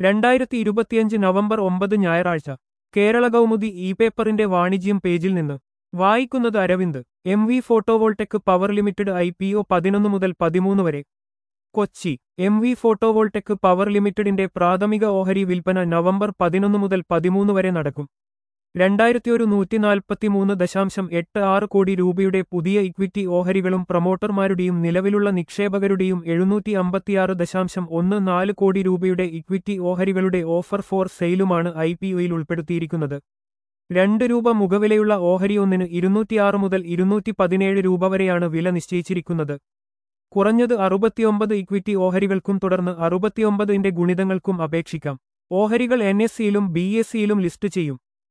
രണ്ടായിരത്തി ഇരുപത്തിയഞ്ച് നവംബർ ഒമ്പത് ഞായറാഴ്ച കേരള കൗമുദി ഇ പേപ്പറിന്റെ വാണിജ്യം പേജിൽ നിന്ന് വായിക്കുന്നത് Aravind M V photovoltaic power limited I P O പതിനൊന്ന് മുതൽ പതിമൂന്ന് വരെ Kochi M V photovoltaic power ലിമിറ്റഡിന്റെ പ്രാഥമിക ഓഹരി വിൽപ്പന നവംബർ പതിനൊന്ന് മുതൽ പതിമൂന്ന് വരെ നടക്കും രണ്ടായിരത്തി ഒരു നൂറ്റി നാൽപ്പത്തിമൂന്ന് ദശാംശം എട്ട് ആറ് കോടി രൂപയുടെ പുതിയ ഇക്വിറ്റി ഓഹരികളും പ്രൊമോട്ടർമാരുടെയും നിലവിലുള്ള നിക്ഷേപകരുടെയും എഴുന്നൂറ്റി അമ്പത്തിയാറ് ദശാംശം ഒന്ന് നാല് കോടി രൂപയുടെ ഇക്വിറ്റി ഓഹരികളുടെ ഓഫർ ഫോർ സെയിലുമാണ് ഐ പി ഒയിൽ ഉൾപ്പെടുത്തിയിരിക്കുന്നത് രണ്ട് രൂപ മുഖവിലയുള്ള ഓഹരി ഒന്നിന് ഇരുന്നൂറ്റിയാറ് മുതൽ ഇരുന്നൂറ്റി പതിനേഴ് രൂപ വരെയാണ് വില നിശ്ചയിച്ചിരിക്കുന്നത് കുറഞ്ഞത് അറുപത്തിയൊമ്പത് ഇക്വിറ്റി ഓഹരികൾക്കും തുടർന്ന് അറുപത്തിയൊമ്പതിന്റെ ഗുണിതങ്ങൾക്കും അപേക്ഷിക്കാം ഓഹരികൾ എൻ എസ് സിയിലും ബി എസ് സിയിലും ലിസ്റ്റ് ചെയ്യും